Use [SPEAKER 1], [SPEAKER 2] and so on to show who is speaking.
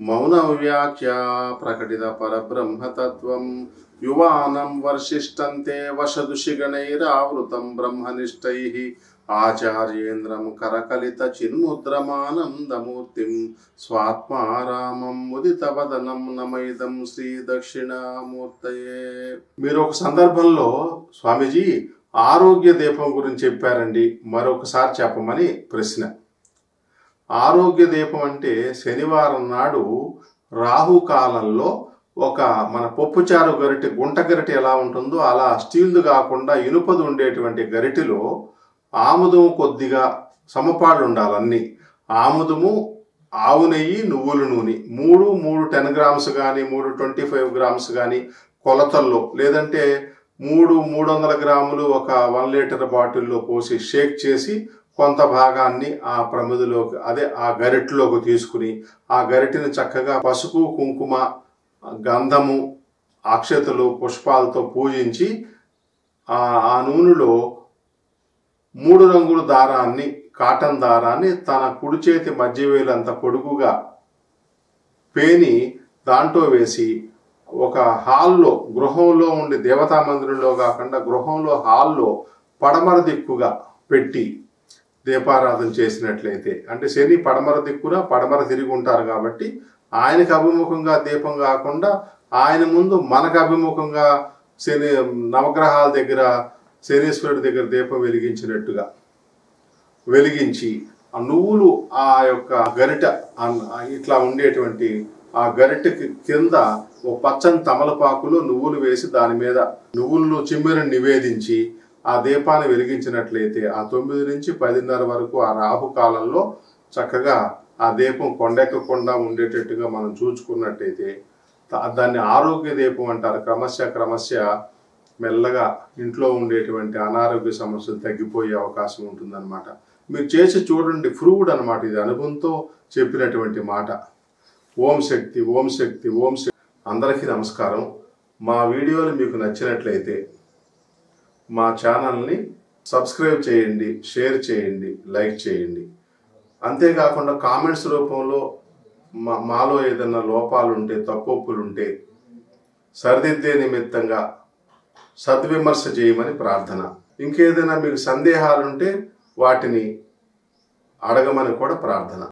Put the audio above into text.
[SPEAKER 1] మౌన వ్యాఖ్య ప్రకటిత పరబ్రహ్మతత్వం యువానం వర్షిష్టంతే వశదుషిగణైరావృతం బ్రహ్మనిష్టై ఆచార్యేంద్రం కరకలిత చిన్ముద్రమానందమూర్తిం స్వాత్మారామం ముదితవదనం నమైదం శ్రీ దక్షిణామూర్తయే మీరు ఒక సందర్భంలో స్వామీజీ ఆరోగ్య దీపం గురించి చెప్పారండి మరొకసారి చెప్పమని ప్రశ్న ఆరోగ్య దీపం అంటే శనివారం నాడు రాహుకాలంలో ఒక మన పప్పుచారు గరిటె గుంట గరిటె ఎలా ఉంటుందో అలా స్టీల్ది కాకుండా ఇనుపది ఉండేటువంటి గరిటెలో ఆముదము కొద్దిగా సమపాళ్ళు ఉండాలి అన్ని ఆముదము ఆవు నెయ్యి నువ్వుల నూనె మూడు మూడు టెన్ గ్రామ్స్ కానీ మూడు ట్వంటీ ఫైవ్ గ్రామ్స్ కానీ కొలతల్లో లేదంటే మూడు మూడు వందల గ్రాములు ఒక వన్ లీటర్ బాటిల్లో పోసి షేక్ చేసి కొంత భాగాన్ని ఆ ప్రమిదిలోకి అదే ఆ గరిటెలోకి తీసుకుని ఆ గరిటెని చక్కగా పసుపు కుంకుమ గంధము అక్షతలు పుష్పాలతో పూజించి ఆ ఆ నూనెలో మూడు రంగుల దారాన్ని కాటన్ దారాన్ని తన కుడి చేతి మధ్య వేలంత పొడుగుగా పేని దాంట్లో వేసి ఒక హాల్లో గృహంలో ఉండి దేవతా మందిరంలో కాకుండా గృహంలో హాల్లో పడమర దిక్కుగా పెట్టి దీపారాధన చేసినట్లయితే అంటే శని పడమర దిక్కున పడమర తిరిగి ఉంటారు కాబట్టి ఆయనకు అభిముఖంగా దీపం కాకుండా ఆయన ముందు మనకు అభిముఖంగా శని నవగ్రహాల దగ్గర శనీశ్వరుడి దగ్గర దీపం వెలిగించినట్టుగా వెలిగించి ఆ నువ్వులు ఆ యొక్క గరిట అన్- ఆ ఇట్లా ఉండేటువంటి ఆ గరిటెకి కింద ఓ పచ్చని తమలపాకులో నువ్వులు వేసి దాని మీద నువ్వులను చిమ్మెరని నివేదించి ఆ దీపాన్ని వెలిగించినట్లయితే ఆ తొమ్మిది నుంచి పదిన్నర వరకు ఆ రాహు కాలంలో చక్కగా ఆ దీపం కొండెక్కకుండా ఉండేటట్టుగా మనం చూసుకున్నట్టయితే దా- దాన్ని ఆరోగ్య దీపం అంటారు క్రమశ క్రమశ మెల్లగా ఇంట్లో ఉండేటువంటి అనారోగ్య సమస్యలు తగ్గిపోయే అవకాశం ఉంటుందన్నమాట మీరు చేసి చూడండి ఫ్రూడ్ అన్నమాట ఇది అనుభవంతో చెప్పినటువంటి మాట ఓం శక్తి ఓం శక్తి ఓం శక్తి అందరికీ నమస్కారం మా వీడియోలు మీకు నచ్చినట్లయితే మా ఛానల్ని సబ్స్క్రైబ్ చేయండి షేర్ చేయండి లైక్ చేయండి అంతేకాకుండా కామెంట్స్ రూపంలో మా మాలో ఏదైనా లోపాలు ఉంటే తప్పొప్పులు ఉంటే సరిదిద్దే నిమిత్తంగా సద్విమర్శ చేయమని ప్రార్థన ఇంకేదైనా మీకు సందేహాలుంటే వాటిని అడగమని కూడా ప్రార్థన